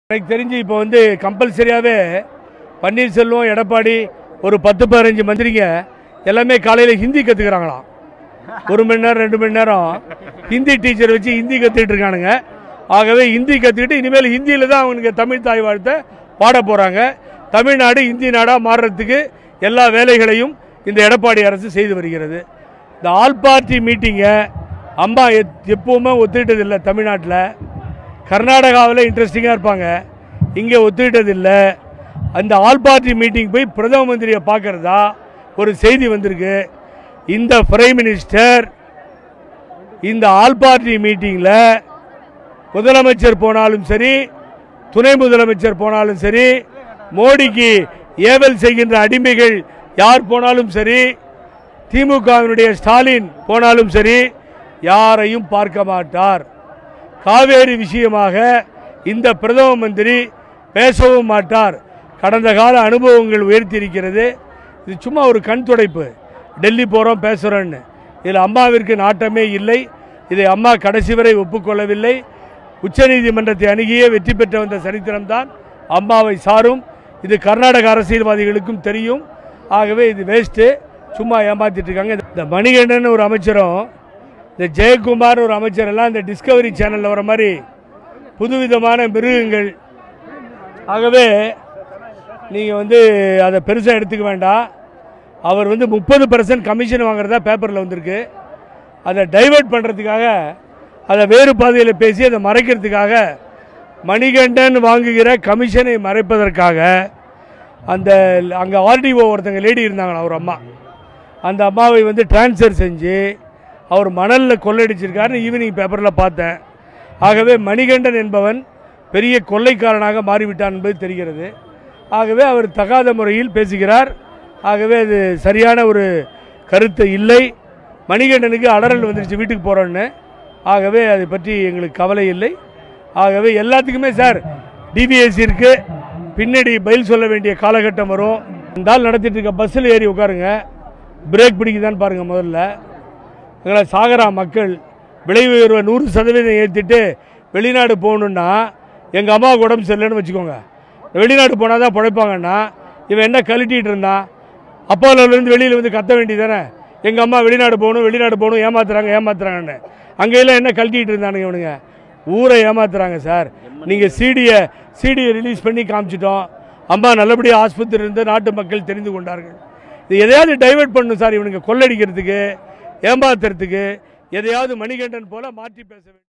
எனக்கு தெரிஞ்சு இப்போ வந்து கம்பல்சரியாகவே பன்னீர்செல்வம் எடப்பாடி ஒரு பத்து பதினஞ்சு மந்திரிங்க எல்லாமே காலையில் ஹிந்தி கற்றுக்குறாங்களாம் ஒரு மணி நேரம் ரெண்டு மணி நேரம் ஹிந்தி டீச்சர் வச்சு ஹிந்தி கற்றுக்கிட்டு இருக்கானுங்க ஆகவே ஹிந்தி கற்றுக்கிட்டு இனிமேல் ஹிந்தியில் தான் அவனுக்கு தமிழ் தாய் வாழ்த்தை பாட போகிறாங்க தமிழ்நாடு இந்தி நாடாக மாறுறதுக்கு எல்லா வேலைகளையும் இந்த எடப்பாடி அரசு செய்து வருகிறது இந்த ஆல் பார்ட்டி மீட்டிங்கை அம்மா எத் எப்பவுமே ஒத்துக்கிட்டதில்லை தமிழ்நாட்டில் கர்நாடகாவில் இன்ட்ரெஸ்டிங்காக இருப்பாங்க இங்கே ஒத்துக்கிட்டதில்லை அந்த ஆல் பார்ட்டி மீட்டிங் போய் பிரதம மந்திரியை பார்க்கறதா ஒரு செய்தி வந்திருக்கு இந்த பிரைம் மினிஸ்டர் இந்த ஆல் பார்ட்டி மீட்டிங்கில் முதலமைச்சர் போனாலும் சரி துணை முதலமைச்சர் போனாலும் சரி மோடிக்கு ஏவல் செய்கின்ற அடிமைகள் யார் போனாலும் சரி திமுகவினுடைய ஸ்டாலின் போனாலும் சரி யாரையும் பார்க்க மாட்டார் காவேரி விஷயமாக இந்த பிரதம மந்திரி பேசவும் மாட்டார் கடந்த கால அனுபவங்கள் உயர்த்தியிருக்கிறது இது சும்மா ஒரு கண் துடைப்பு டெல்லி போகிறோம் பேசுகிறோன்னு இதில் அம்மாவிற்கு நாட்டமே இல்லை இதை அம்மா கடைசி வரை ஒப்புக்கொள்ளவில்லை உச்சநீதிமன்றத்தை அணுகியே வெற்றி பெற்ற வந்த சரித்திரம்தான் அம்மாவை சாரும் இது கர்நாடக அரசியல்வாதிகளுக்கும் தெரியும் ஆகவே இது வேஸ்ட்டு சும்மா ஏமாத்திட்டு இருக்காங்க இந்த மணிகண்டன் ஒரு அமைச்சரும் இந்த ஜெயக்குமார் ஒரு அமைச்சர் எல்லாம் இந்த டிஸ்கவரி சேனலில் வர மாதிரி புதுவிதமான மிருகங்கள் ஆகவே நீங்கள் வந்து அதை பெருசாக எடுத்துக்க வேண்டாம் அவர் வந்து முப்பது பர்சன்ட் கமிஷன் வாங்குறதா பேப்பரில் வந்திருக்கு அதை டைவர்ட் பண்ணுறதுக்காக அதை வேறு பாதையில் பேசி அதை மறைக்கிறதுக்காக மணிகண்டன் வாங்குகிற கமிஷனை மறைப்பதற்காக அந்த அங்கே ஆர்டிஓ ஒருத்தங்க லேடி இருந்தாங்களா ஒரு அம்மா அந்த அம்மாவை வந்து ட்ரான்ஸ்ஃபர் செஞ்சு அவர் மணலில் கொள்ளடிச்சிருக்காருன்னு ஈவினிங் பேப்பரில் பார்த்தேன் ஆகவே மணிகண்டன் என்பவன் பெரிய கொள்ளைக்காரனாக மாறிவிட்டான் என்பது தெரிகிறது ஆகவே அவர் தகாத முறையில் பேசுகிறார் ஆகவே அது சரியான ஒரு கருத்து இல்லை மணிகண்டனுக்கு அலறல் வந்துருச்சு வீட்டுக்கு போகிறோன்னு ஆகவே அதை பற்றி எங்களுக்கு கவலை இல்லை ஆகவே எல்லாத்துக்குமே சார் டிபிஎஸ்சி இருக்கு பின்னாடி பதில் சொல்ல வேண்டிய காலகட்டம் வரும் இந்த ஆள் நடத்திட்டு இருக்க பஸ்ஸில் ஏறி உட்காருங்க பிரேக் பிடிக்குதான்னு பாருங்கள் முதல்ல எங்களை சாகரா மக்கள் விலை உயர்வை நூறு சதவீதம் ஏற்றிட்டு வெளிநாடு போகணுன்னா எங்கள் அம்மாவுக்கு உடம்பு சரியில்லைன்னு வச்சுக்கோங்க வெளிநாடு போனால் தான் பிழைப்பாங்கன்னா இவன் என்ன கழட்டிட்டு இருந்தான் அப்பாவிலேருந்து வெளியில் வந்து கத்த வேண்டியதானே எங்கள் அம்மா வெளிநாடு போகணும் வெளிநாடு போகணும் ஏமாத்துறாங்க ஏமாத்துறாங்கன்னு அங்கெல்லாம் என்ன கழட்டிட்டு இருந்தானுங்க இவனுங்க ஊரை ஏமாத்துறாங்க சார் நீங்கள் சிடியை சிடியை ரிலீஸ் பண்ணி காமிச்சிட்டோம் அம்மா நல்லபடியாக ஆஸ்பத்திரி இருந்து நாட்டு மக்கள் தெரிந்து கொண்டார்கள் இது எதையாவது டைவர்ட் பண்ணணும் சார் இவனுங்க கொள்ளடிக்கிறதுக்கு ஏமாத்துறதுக்கு எதையாவது மணிகண்டன் போல மாற்றி பேச வேண்டும்